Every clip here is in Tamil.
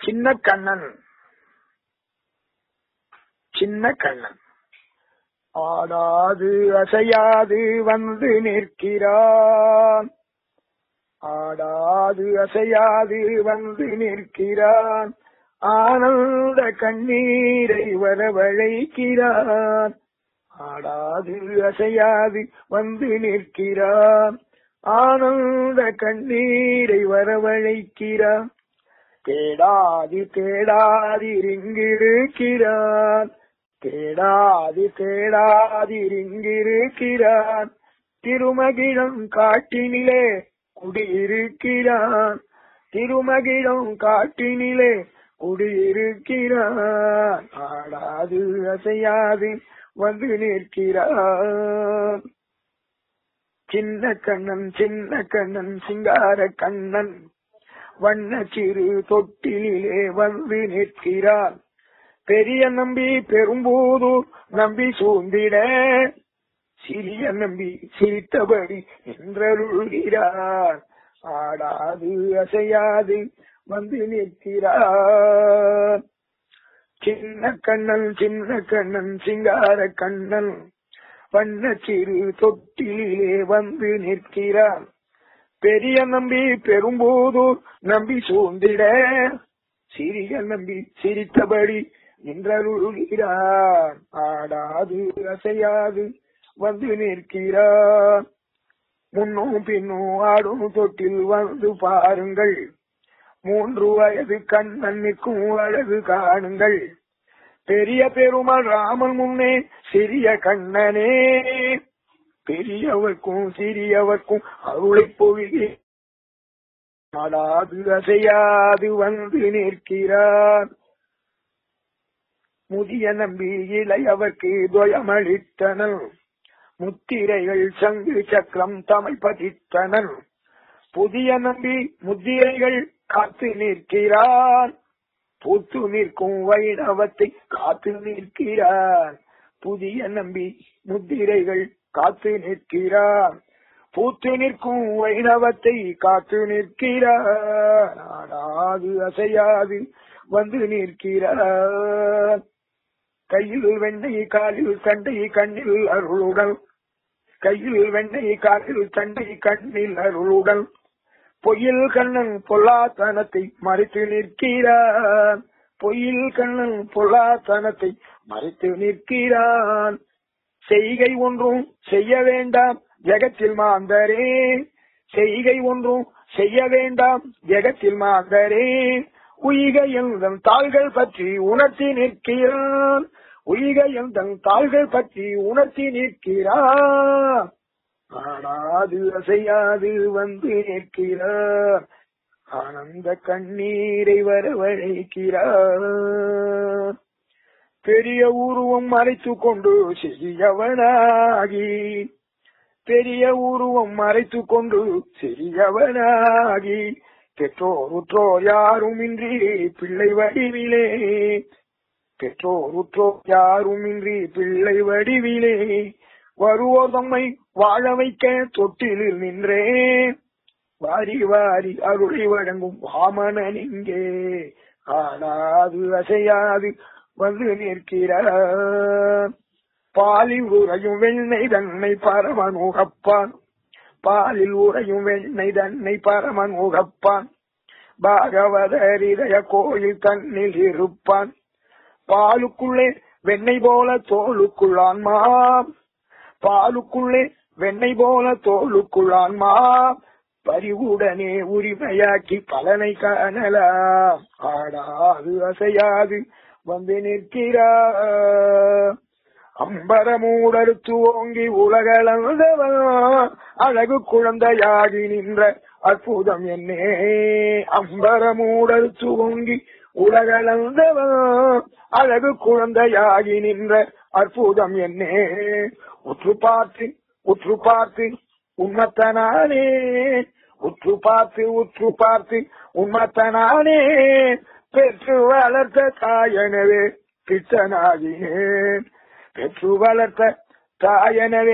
சின்ன கண்ணன் சின்ன கண்ணன் ஆடாது அசையாது வந்து நிற்கிறான் ஆடாது அசையாது வந்து நிற்கிறான் ஆனந்த கண்ணீரை வரவழைக்கிறான் ஆடாது அசையாது வந்து நிற்கிறான் ஆனந்த கண்ணீரை வரவழைக்கிறான் தேடாது தேடாதிருங்கிருக்கிறான் தேடாது தேடாதிருங்கிருக்கிறான் திருமகிழம் காட்டினிலே குடியிருக்கிறான் திருமகிழம் காட்டினிலே குடியிருக்கிறான் ஆடாது அசையாது வந்து நிற்கிறான் சின்ன கண்ணன் சின்ன கண்ணன் சிங்கார கண்ணன் வண்ண சிறு தொட்டிலே வந்து நிற்கிறான் பெரிய நம்பி பெரும்பூதூர் நம்பி சூழ்ந்திட சிறிய நம்பி சிரித்தபடி நின்றருள்கிறார் ஆடாது அசையாது வந்து நிற்கிறார் சின்ன கண்ணன் சின்ன கண்ணன் சிங்கார கண்ணன் வண்ண சிறு தொட்டிலே வந்து நிற்கிறான் பெரிய நம்பி பெரும்போதூர் நம்பி சூழ்ந்திட சிறிய நம்பி சிரித்தபடி நின்றருள்கிறான் ஆடாது அசையாது வந்து நிற்கிறான் முன்னும் பின்னும் ஆடும் தொட்டில் வந்து பாருங்கள் மூன்று வயது கண்ணன் நிற்கும் அழகு காணுங்கள் பெரிய பெருமாள் ராமன் முன்னே சிறிய கண்ணனே பெரியவர்க்கும் சிறியவர்க்கும் அருளை பொழுகி நாடாது அசையாது வந்து நிற்கிறார் முதிய நம்பி இளையவர்க்கு துவயமளித்தனன் முத்திரைகள் சங்கு சக்கரம் தமை பதித்தனன் புதிய நம்பி முத்திரைகள் காத்து நிற்கிறான் பூத்து நிற்கும் வைணவத்தை காத்து நிற்கிறான் புதிய நம்பி முத்திரைகள் காத்து நிற்கிறான் பூத்து நிற்கும் வைணவத்தை காத்து நிற்கிறான் ஆடாது அசையாது வந்து நிற்கிறான் கையில் வெண்ணெய் காலில் சண்டை கண்ணில் அருளுடன் கையில் வெண்ணெய் காலில் சண்டை கண்ணில் அருளுடன் பொய்யில் கண்ணன் பொல்லாத்தனத்தை மறைத்து நிற்கிறான் பொய்யில் கண்ணன் பொல்லாத்தனத்தை மறைத்து நிற்கிறான் செய்கை ஒன்றும் செய்ய வேண்டாம் ஜெகத்தில் மாந்தரே செய்கை ஒன்றும் செய்ய வேண்டாம் ஜெகத்தில் மாந்தரே உயிகையும் தன் தாள்கள் பற்றி உணர்த்தி நிற்கிறான் உயிகையும் தன் தாள்கள் பற்றி உணர்த்தி நிற்கிறான் ஆடாது அசையாது வந்து நிற்கிறார் ஆனந்த கண்ணீரை வரவழைக்கிறார் பெரிய உருவம் மறைத்து கொண்டு சிறியவனாகி பெரிய உருவம் மறைத்து கொண்டு சிறியவனாகி பெற்றோர் உற்றோர் யாருமின்றி பிள்ளை வடிவிலே பெற்றோர் உற்றோர் யாருமின்றி பிள்ளை வடிவிலே வருவோர் தம்மை வாழ வைக்க தொட்டிலில் நின்றேன் வாரி வாரி அருளை வழங்கும் வாமனன் இங்கே ஆடாது அசையாது வந்து நிற்கிறார் பாலில் உறையும் வெண்ணெய் தன்னை பரமன் உகப்பான் பாலில் உறையும் வெண்ணெய் தன்னை பரமன் உகப்பான் பாகவதர் இதய கோயில் தன்னில் இருப்பான் பாலுக்குள்ளே வெண்ணெய் போல தோலுக்குள்ளான்மா பாலுக்குள்ளே வெண்ணெய் போல தோலுக்குள்ளான்மா பரிவுடனே உரிமையாக்கி பலனை காணலாம் ஆடாது அசையாது வந்து நிற்கிறார் அம்பரமூடறுத்து ஓங்கி உலகளந்தவன் அழகு குழந்தையாகி நின்ற அற்புதம் என்னே அம்பரமூடறுத்து ஓங்கி உலகளந்தவன் அழகு குழந்தையாகி நின்ற அற்புதம் என்னே உற்று பார்த்து உற்று பார்த்து உண்மத்தனானே உற்று பார்த்து உற்று பார்த்து உண்மத்தனானே பெற்று வளர்த்த தாயனவே பித்தனாகினேன் பெற்று வளர்த்த தாயனவே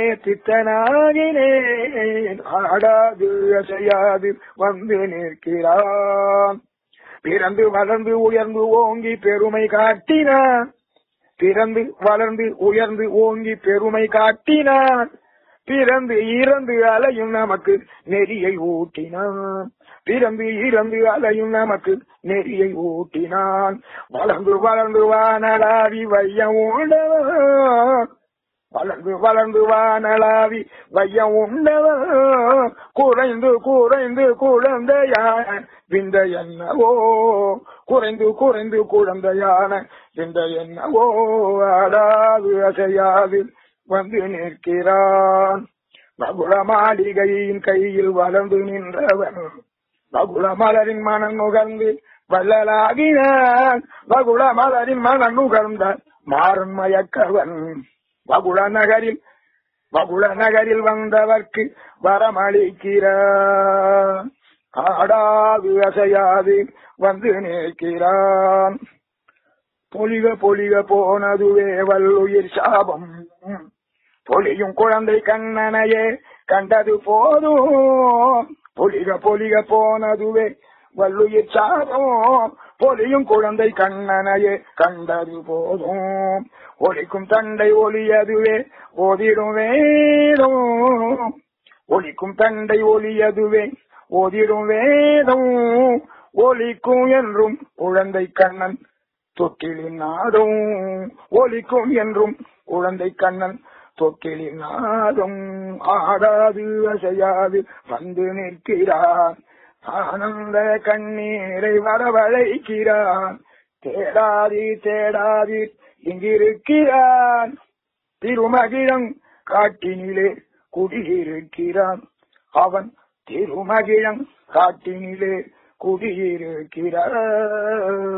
பித்தனாகினேன் ஆடாது அசையாது வந்து நிற்கிறான் பிறந்து வளர்ந்து உயர்ந்து ஓங்கி பெருமை காட்டினான் பிறந்து வளர்ந்து உயர்ந்து ஓங்கி பெருமை காட்டினான் பிறந்து இறந்து அலையும் நமக்கு நெறியை ஊட்டினான் பிறந்து இறந்து அலையும் நமக்கு நெறியை ஊட்டினான் வளர்ந்து வளர்ந்து வானலாவி வையம் உண்டவன் வளர்ந்து வளர்ந்து வானலாவி வையம் உண்டவன் குறைந்து குறைந்து குழந்தையான விந்த என்னவோ குறைந்து குறைந்து குழந்தையான விந்த என்னவோ ஆடாது அசையாது வந்து நிற்கிறான் மகுள மாளிகையின் கையில் வளர்ந்து நின்றவன் மகுள மலரின் மனம் நுகர்ந்து வள்ளலாகினான் மகுள மலரின் மனம் நுகர்ந்த மாறன் மயக்கவன் வகுள நகரில் வகுள நகரில் வந்தவர்க்கு வரமளிக்கிறான் ஆடாது அசையாது வந்து நிற்கிறான் பொலிக பொலிக போனதுவே வல்லுயிர் சாபம் பொலியும் குழந்தை கண்ணனையே கண்டது போதும் பொலிக பொலிக போனதுவே வல்லுயிர் சாபம் பொலியும் குழந்தை கண்ணனையே கண்டது போதும் ஒலிக்கும் தண்டை ஒலியதுவே ஓதிடும் வேதம் ஒலிக்கும் தண்டை ஒலியதுவே ஓதிடும் வேதம் ஒலிக்கும் என்றும் குழந்தை கண்ணன் தொட்டிலின் நாதம் ஒலிக்கும் என்றும் குழந்தை கண்ணன் தொட்டிலின் நாதம் ஆடாது அசையாது வந்து நிற்கிறான் ஆனந்த கண்ணீரை வரவழைக்கிறான் தேடாதி தேடாதி இங்கிருக்கிறான் திருமகிழம் காட்டினிலே குடியிருக்கிறான் அவன் திருமகிழம் காட்டினிலே குடியிருக்கிறான்